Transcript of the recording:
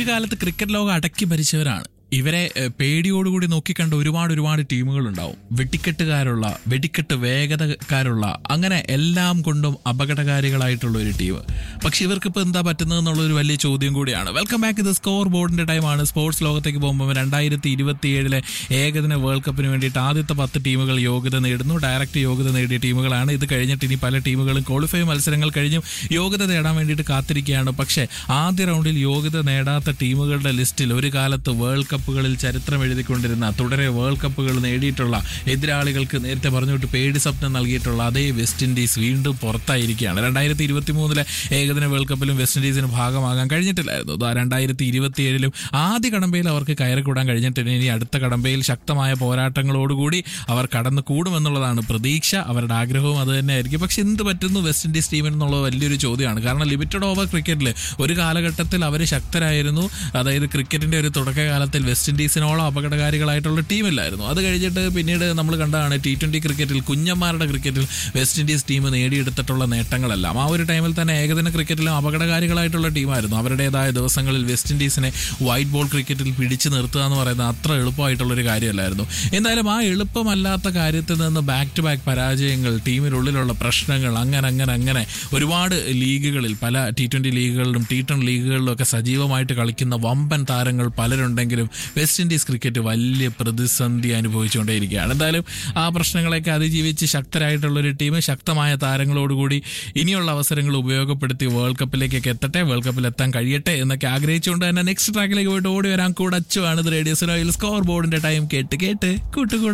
കാലത്ത് ക്രിക്കറ്റ് ലോകം അടക്കി ഭരിച്ചവരാണ് ഇവരെ ഏഹ്, പേടിയോടുകൂടി നോക്കിക്കണ്ട ഒരുപാട് ഒരുപാട് ടീമുകൾ ഉണ്ടാവും വെടിക്കെട്ടുകാരുള്ള വെടിക്കെട്ട് വേഗതക്കാരുള്ള അങ്ങനെ എല്ലാം കൊണ്ടും അപകടകാരികളായിട്ടുള്ള ഒരു ടീം പക്ഷെ ഇവർക്ക് ഇപ്പൊ എന്താ പറ്റുന്നത് എന്നുള്ള ഒരു വലിയ ചോദ്യം കൂടിയാണ് വെൽക്കം ബാക്ക് ഇത് സ്കോർ ബോർഡിന്റെ ടൈമാണ് സ്പോർട്സ് ലോകത്തേക്ക് പോകുമ്പോൾ രണ്ടായിരത്തി ഇരുപത്തി ഏഴിലെ ഏകദിന വേൾഡ് കപ്പിന് വേണ്ടിയിട്ട് ആദ്യത്തെ പത്ത് ടീമുകൾ യോഗ്യത നേടുന്നു ഡയറക്റ്റ് യോഗ്യത നേടിയ ടീമുകളാണ് ഇത് കഴിഞ്ഞിട്ട് ഇനി പല ടീമുകളും ക്വാളിഫൈ മത്സരങ്ങൾ കഴിഞ്ഞും യോഗ്യത നേടാൻ വേണ്ടിയിട്ട് കാത്തിരിക്കുകയാണ് പക്ഷേ ആദ്യ റൗണ്ടിൽ യോഗ്യത നേടാത്ത ടീമുകളുടെ ലിസ്റ്റിൽ ഒരു കാലത്ത് വേൾഡ് കപ്പുകളിൽ ചരിത്രം എഴുതിക്കൊണ്ടിരുന്ന തുടരെ വേൾഡ് കപ്പുകൾ നേടിയിട്ടുള്ള എതിരാളികൾക്ക് നേരത്തെ പറഞ്ഞുവിട്ട് പേടി സ്വപ്നം നൽകിയിട്ടുള്ള അതേ വെസ്റ്റ് ഇൻഡീസ് വീണ്ടും പുറത്തായിരിക്കുകയാണ് രണ്ടായിരത്തി ഇരുപത്തി മൂന്നിലെ ഏകദിന വേൾഡ് കപ്പിലും വെസ്റ്റ് ഇൻഡീസിന് ഭാഗമാകാൻ കഴിഞ്ഞിട്ടില്ലായിരുന്നു ദാ രണ്ടായിരത്തി ഇരുപത്തി ഏഴിലും ആദ്യ കടമ്പയിൽ അവർക്ക് കയറിക്കൂടാൻ കഴിഞ്ഞിട്ടില്ല ഇനി അടുത്ത കടമ്പയിൽ ശക്തമായ പോരാട്ടങ്ങളോടുകൂടി അവർ കടന്നു കൂടുമെന്നുള്ളതാണ് പ്രതീക്ഷ അവരുടെ ആഗ്രഹവും അത് തന്നെ ആയിരിക്കും പക്ഷെ എന്ത് പറ്റുന്നു വെസ്റ്റ് ഇൻഡീസ് ടീമിന് എന്നുള്ളത് വലിയൊരു ചോദ്യമാണ് കാരണം ലിമിറ്റഡ് ഓവർ ക്രിക്കറ്റിൽ ഒരു കാലഘട്ടത്തിൽ അവർ ശക്തരായിരുന്നു അതായത് ക്രിക്കറ്റിന്റെ ഒരു തുടക്കകാലത്തിൽ വെസ്റ്റ് ഇൻഡീസിനോളം അപകടകാരികളായിട്ടുള്ള ടീമില്ലായിരുന്നു അത് കഴിഞ്ഞിട്ട് പിന്നീട് നമ്മൾ കണ്ടതാണ് ടി ട്വന്റി ക്രിക്കറ്റിൽ കുഞ്ഞന്മാരുടെ ക്രിക്കറ്റിൽ വെസ്റ്റ് ഇൻഡീസ് ടീം നേടിയെടുത്തിട്ടുള്ള നേട്ടങ്ങളെല്ലാം ആ ഒരു ടൈമിൽ തന്നെ ഏകദിന ക്രിക്കറ്റിലും അപകടകാരികളായിട്ടുള്ള ടീമായിരുന്നു അവരുടേതായ ദിവസങ്ങളിൽ വെസ്റ്റ് ഇൻഡീസിനെ വൈറ്റ് ബോൾ ക്രിക്കറ്റിൽ പിടിച്ചു നിർത്തുക എന്ന് പറയുന്നത് അത്ര എളുപ്പമായിട്ടുള്ള ഒരു കാര്യമല്ലായിരുന്നു എന്തായാലും ആ എളുപ്പമല്ലാത്ത കാര്യത്തിൽ നിന്ന് ബാക്ക് ടു ബാക്ക് പരാജയങ്ങൾ ടീമിനുള്ളിലുള്ള പ്രശ്നങ്ങൾ അങ്ങനെ അങ്ങനെ അങ്ങനെ ഒരുപാട് ലീഗുകളിൽ പല ടി ട്വന്റി ലീഗുകളിലും ടി ടെൻ ലീഗുകളിലും ഒക്കെ സജീവമായിട്ട് കളിക്കുന്ന വമ്പൻ താരങ്ങൾ പലരുണ്ടെങ്കിലും വെസ്റ്റ് ഇൻഡീസ് ക്രിക്കറ്റ് വലിയ പ്രതിസന്ധി അനുഭവിച്ചുകൊണ്ടേയിരിക്കുകയാണ് എന്തായാലും ആ പ്രശ്നങ്ങളെയൊക്കെ അതിജീവിച്ച് ശക്തരായിട്ടുള്ള ഒരു ടീം ശക്തമായ താരങ്ങളോടുകൂടി ഇനിയുള്ള അവസരങ്ങൾ ഉപയോഗപ്പെടുത്തി വേൾഡ് കപ്പിലേക്കൊക്കെ എത്തട്ടെ വേൾഡ് കപ്പിൽ എത്താൻ കഴിയട്ടെ എന്നൊക്കെ ആഗ്രഹിച്ചുകൊണ്ട് തന്നെ നെക്സ്റ്റ് ട്രാക്കിലേക്ക് പോയിട്ട് ഓടി വരാൻ കൂടെ അച്ചുവാണ് ഇത് റേഡിയോ സ്കോർ ബോർഡിന്റെ ടൈം കേട്ട് കേട്ട് കൂട്ടുകൂടാ